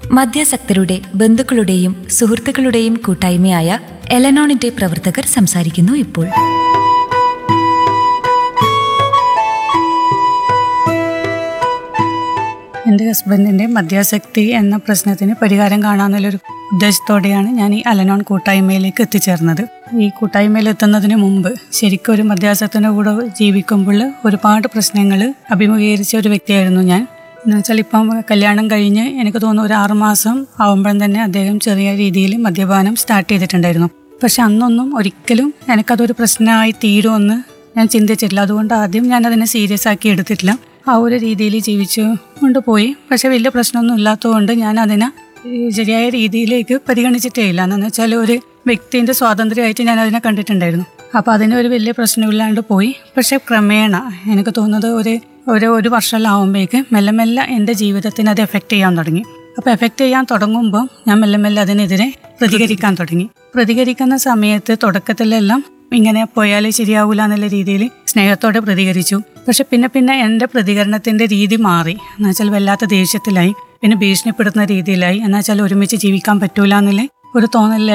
മദ്യാസക്തരുടെ ബന്ധുക്കളുടെയും സുഹൃത്തുക്കളുടെയും കൂട്ടായ്മയായ എലനോണിന്റെ പ്രവർത്തകർ സംസാരിക്കുന്നു ഇപ്പോൾ എൻ്റെ ഹസ്ബൻഡിൻ്റെ മദ്യാസക്തി എന്ന പ്രശ്നത്തിന് പരിഹാരം കാണാമെന്നുള്ളൊരു ഉദ്ദേശത്തോടെയാണ് ഞാൻ ഈ അലനോൺ കൂട്ടായ്മയിലേക്ക് എത്തിച്ചേർന്നത് ഈ കൂട്ടായ്മയിൽ എത്തുന്നതിന് മുമ്പ് ശരിക്കും ഒരു മദ്യാസക്തിൻ്റെ കൂടെ ജീവിക്കുമ്പോൾ ഒരുപാട് പ്രശ്നങ്ങൾ അഭിമുഖീകരിച്ച ഒരു വ്യക്തിയായിരുന്നു ഞാൻ എന്ന് വെച്ചാൽ ഇപ്പം കല്യാണം കഴിഞ്ഞ് എനിക്ക് തോന്നുന്നു ഒരു ആറുമാസം ആവുമ്പോഴും തന്നെ അദ്ദേഹം ചെറിയ രീതിയിൽ മദ്യപാനം സ്റ്റാർട്ട് ചെയ്തിട്ടുണ്ടായിരുന്നു പക്ഷെ അന്നൊന്നും ഒരിക്കലും എനിക്കതൊരു പ്രശ്നമായി തീരുമെന്ന് ഞാൻ ചിന്തിച്ചിട്ടില്ല അതുകൊണ്ട് ആദ്യം ഞാൻ അതിനെ സീരിയസ് ആക്കി എടുത്തിട്ടില്ല ആ ഒരു രീതിയിൽ ജീവിച്ചു കൊണ്ടുപോയി പക്ഷെ വലിയ പ്രശ്നമൊന്നും ഇല്ലാത്തതുകൊണ്ട് ഞാൻ അതിനെ ഈ ശരിയായ രീതിയിലേക്ക് പരിഗണിച്ചിട്ടേ ഇല്ല എന്ന് വെച്ചാൽ ഒരു വ്യക്തിൻ്റെ സ്വാതന്ത്ര്യമായിട്ട് ഞാൻ അതിനെ കണ്ടിട്ടുണ്ടായിരുന്നു അപ്പോൾ അതിന് ഒരു വലിയ പ്രശ്നമില്ലാണ്ട് പോയി പക്ഷെ ക്രമേണ എനിക്ക് തോന്നുന്നത് ഒരു ഒരു ഒരു വർഷമെല്ലാവുമ്പോഴേക്ക് മെല്ലെ മെല്ലെ എൻ്റെ ജീവിതത്തിന് അത് എഫക്റ്റ് ചെയ്യാൻ തുടങ്ങി അപ്പോൾ എഫക്റ്റ് ചെയ്യാൻ തുടങ്ങുമ്പോൾ ഞാൻ മെല്ലെ മെല്ലെ അതിനെതിരെ പ്രതികരിക്കാൻ തുടങ്ങി പ്രതികരിക്കുന്ന സമയത്ത് തുടക്കത്തിലെല്ലാം ഇങ്ങനെ പോയാലേ ശരിയാവൂല എന്നുള്ള രീതിയിൽ സ്നേഹത്തോടെ പ്രതികരിച്ചു പക്ഷെ പിന്നെ പിന്നെ എൻ്റെ പ്രതികരണത്തിൻ്റെ രീതി മാറി എന്നുവെച്ചാൽ വല്ലാത്ത ദേഷ്യത്തിലായി പിന്നെ ഭീഷണിപ്പെടുത്തുന്ന രീതിയിലായി എന്നുവെച്ചാൽ ഒരുമിച്ച് ജീവിക്കാൻ പറ്റൂല എന്നുള്ള ഒരു തോന്നലിൽ